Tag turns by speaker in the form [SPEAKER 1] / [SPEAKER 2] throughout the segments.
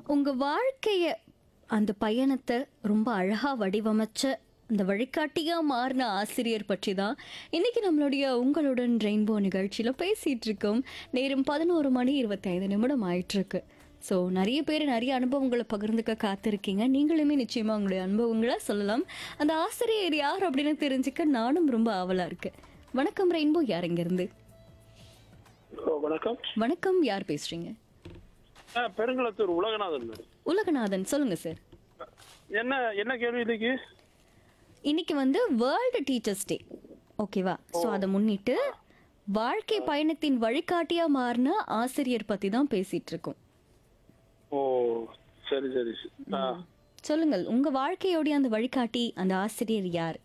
[SPEAKER 1] உங்க வாழ்க்கைய அந்த பயணத்தை ரொம்ப அழகா வடிவமைச்ச அந்த வழிகாட்டியா மாறின ஆசிரியர் பற்றி தான் இன்னைக்கு நம்மளுடைய உங்களுடன் ரெயின்போ நிகழ்ச்சியில பேசிட்டு இருக்கோம் நேரம் பதினோரு மணி இருபத்தைந்து நிமிடம் ஆயிட்டு இருக்கு ஸோ நிறைய பேர் நிறைய அனுபவங்களை பகிர்ந்துக்க காத்திருக்கீங்க நீங்களுமே நிச்சயமா உங்களுடைய அனுபவங்களை சொல்லலாம் அந்த ஆசிரியர் யார் அப்படின்னு தெரிஞ்சுக்க நானும் ரொம்ப ஆவலா இருக்கேன் வணக்கம் ரெயின்போ யார் இருந்து
[SPEAKER 2] ஓ, வணக்கம்
[SPEAKER 1] வணக்கம் யார் பேசுறீங்க
[SPEAKER 2] ஆ, பெருங்குளத்தூர் உலகநாதன் மேடம்
[SPEAKER 1] உலகநாதன் சொல்லுங்க சார்
[SPEAKER 2] என்ன என்ன கேள்வி இன்னைக்கு
[SPEAKER 1] இன்னைக்கு வந்து வேர்ல்டு டீச்சர்ஸ் டே ஓகேவா ஸோ அதை முன்னிட்டு வாழ்க்கை பயணத்தின் வழிகாட்டியா மாறின ஆசிரியர் பத்தி தான் பேசிட்டு இருக்கோம்
[SPEAKER 2] ஓ சரி சரி ஆ
[SPEAKER 1] சொல்லுங்கள் உங்க வாழ்க்கையோடைய அந்த வழிகாட்டி அந்த ஆசிரியர் யார்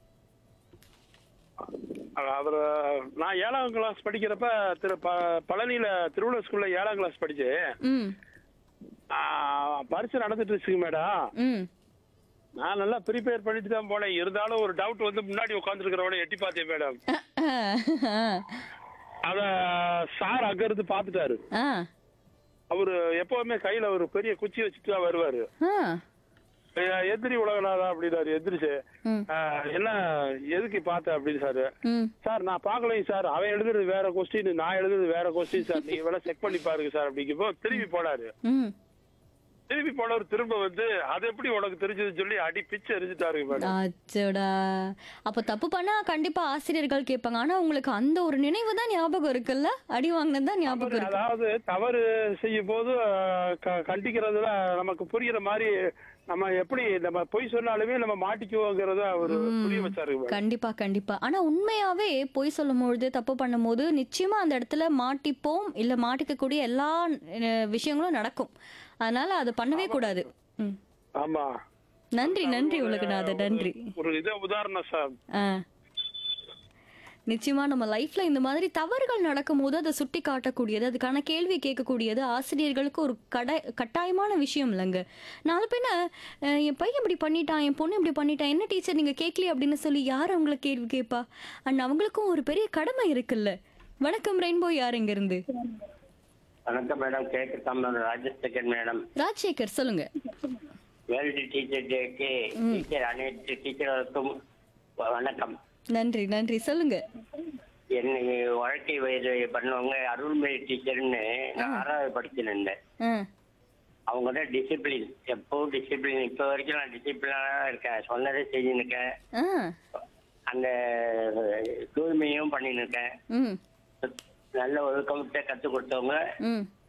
[SPEAKER 2] அவர் நான் ஏழாம் கிளாஸ் படிக்கிறப்ப திரு ப- பழனியில திருவள்ளுவர் ஸ்கூல்ல ஏழாம் கிளாஸ் படிச்சு
[SPEAKER 1] ம்
[SPEAKER 2] ஆ, பரீட்சை நடந்துட்டு இருக்குங்க மேடம்
[SPEAKER 1] ம்
[SPEAKER 2] நான் நல்லா ப்ரிப்பேர் பண்ணிட்டு தான் போனேன் இருந்தாலும் ஒரு டவுட் வந்து முன்னாடி உட்காந்துருக்கிறவன எட்டி பார்த்தேன் மேடம் அத சார் அங்க இருந்து பாத்துட்டாரு
[SPEAKER 1] ஆ
[SPEAKER 2] அவரு எப்பவுமே கையில ஒரு பெரிய குச்சி வச்சுட்டு தான் வருவாரு
[SPEAKER 1] ஆ
[SPEAKER 2] ஏய், எதிரி உலகநாதா அப்படின்னாரு எதிரிச்சு
[SPEAKER 1] ம்
[SPEAKER 2] ஆஹ், என்ன எதுக்கு பார்த்த அப்படின்னு சார்
[SPEAKER 1] ம்
[SPEAKER 2] சார் நான் பார்க்கலைங்க சார் அவன் எழுதுறது வேற கொஸ்டின் நான் எழுதுறது வேற கொஸ்டின் சார் நீங்க வேணா செக் பண்ணி பாருங்க சார் அப்படிங்கப்போ திரும்பி போனாரு
[SPEAKER 1] ம்
[SPEAKER 2] திரும்பி போனவர் திரும்ப வந்து அது எப்படி உனக்கு தெரிஞ்சதுன்னு சொல்லி அடி பிச்சு எரிஞ்சுட்டாரு மேடம்
[SPEAKER 1] அச்சோடா அப்ப தப்பு பண்ணா கண்டிப்பா ஆசிரியர்கள் கேட்பாங்க ஆனா உங்களுக்கு அந்த ஒரு நினைவு தான் ஞாபகம் இருக்குல்ல அடி வாங்கினது தான் ஞாபகம் இருக்கு
[SPEAKER 2] அதாவது தவறு செய்யும் போது ஆஹ், க- கண்டிக்கிறதுல நமக்கு புரியுற மாதிரி நம்ம எப்படி நம்ம பொய் சொன்னாலுமே நம்ம மாட்டிக்குவோங்கிறத அவர் புரிய வச்சாரு மேடம்.
[SPEAKER 1] கண்டிப்பா கண்டிப்பா ஆனா உண்மையாவே பொய் சொல்லும் பொழுது தப்பு பண்ணும்போது நிச்சயமா அந்த இடத்துல மாட்டிப்போம் இல்ல மாட்டிக்கக்கூடிய எல்லா அஹ், விஷயங்களும் நடக்கும் அதனால அதை பண்ணவே கூடாது ம்.
[SPEAKER 2] ஆமா
[SPEAKER 1] நன்றி நன்றி உலகநாதன் நன்றி
[SPEAKER 2] ஒரு இதை உதாரணம் சார்
[SPEAKER 1] ஆ நிச்சயமா நம்ம லைஃப்ல இந்த மாதிரி தவறுகள் நடக்கும்போது அதை சுட்டி காட்டக்கூடியது அதுக்கான கேள்வி கேட்கக்கூடியது ஆசிரியர்களுக்கு ஒரு கடை கட்டாயமான விஷயம் இல்லைங்க நாலு பின்ன அஹ், என் பையன் இப்படி பண்ணிட்டான் என் பொண்ணு இப்படி பண்ணிட்டான் என்ன டீச்சர் நீங்க கேட்கலையே அப்படின்னு சொல்லி யார் அவங்கள கேள்வி கேட்பா அண்ட் அவங்களுக்கும் ஒரு பெரிய கடமை இருக்குல்ல வணக்கம் ரெயின்போ யார் இங்க இருந்து
[SPEAKER 3] வணக்கம் மேடம் கேக்கு தமிழ் ராஜசேகர் மேடம்
[SPEAKER 1] ராஜசேகர் சொல்லுங்க
[SPEAKER 3] வேர்ல்டு டீச்சர் டேக்கு டீச்சர் அனைத்து டீச்சர்களுக்கும் வணக்கம்
[SPEAKER 1] நன்றி நன்றி சொல்லுங்க
[SPEAKER 3] என்னை வாழ்க்கை வயது பண்ணுவாங்க அருள்மொழி டீச்சர்னு நான் ஆறாவது படிச்சிருந்தேன்
[SPEAKER 1] ஆ
[SPEAKER 3] அவங்க தான் டிசிப்ளின் எப்பவும் டிசிப்ளின் இப்போ வரைக்கும் நான் டிசிப்ளினாக இருக்கேன் சொன்னதே செஞ்சுன்னு இருக்கேன்
[SPEAKER 1] ஆ
[SPEAKER 3] அந்த தூய்மையும் பண்ணின்னு இருக்கேன்
[SPEAKER 1] ம்
[SPEAKER 3] நல்ல ஒழுக்கத்தை கற்றுக் கொடுத்தவங்க
[SPEAKER 1] ம்